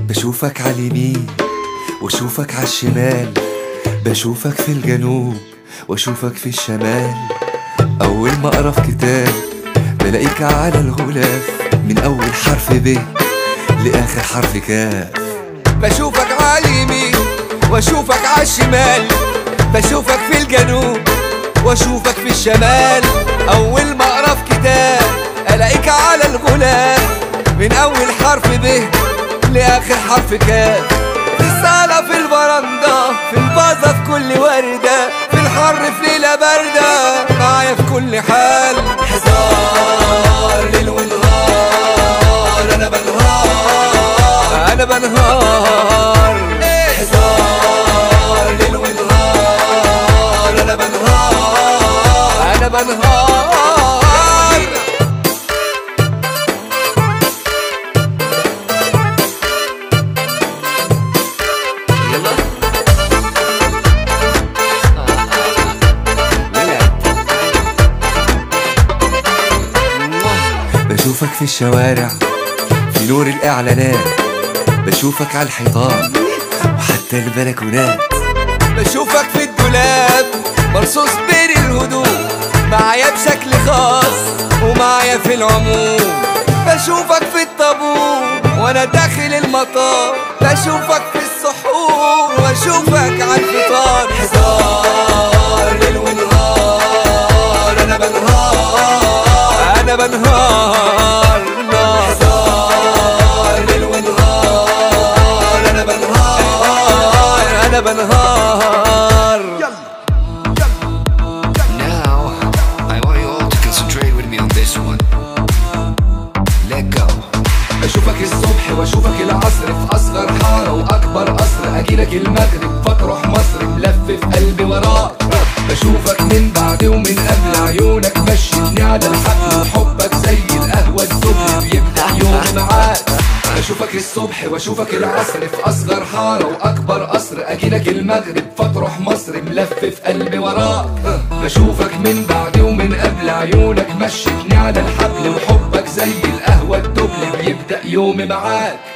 بشوفك على اليمين واشوفك على الشمال بشوفك في الجنوب واشوفك في الشمال اول ما اقرا في كتاب بلاقيك على الغلاف من اول حرف ب لاخر حرف كاف بشوفك على اليمين واشوفك على الشمال بشوفك في الجنوب واشوفك في الشمال اول ما اقرا في كتاب الاقيك على الغلاف من اول حرف ب لاخر حرف كاف في الصاله في البرندة في البازة في كل وردة في الحر في ليلة باردة معايا في كل حال هزار ليل ونهار انا بنهار انا بنهار هزار ليل ونهار انا بنهار انا بنهار يلا بشوفك في الشوارع في نور الإعلانات بشوفك على الحيطان وحتى البلكونات بشوفك في الدولاب مرصوص بين الهدوم معايا بشكل خاص ومعايا في العموم بشوفك في الطابور وانا داخل المطار بشوفك في السحور واشوفك على الفطار هزار ليل ونهار انا بنهار انا بنهار هزار ليل ونهار انا بنهار انا بنهار Now, I want you all to concentrate with me on this one. Let go. اشوفك الصبح واشوفك العصر في اصغر حاره واكبر قصر اجيلك المغرب فتروح مصر ملف في قلبي وراك بشوفك من بعد ومن قبل عيونك مشيتني على الحبل وحبك زي القهوه السخن بيبدا يومي معاك بشوفك الصبح واشوفك العصر في اصغر حاره واكبر قصر اجيلك المغرب فتروح مصر ملف في قلبي وراك بشوفك من بعد ومن قبل عيونك مشيتني على الحبل وحبك زي القهوه الدبل بيبدا يومي معاك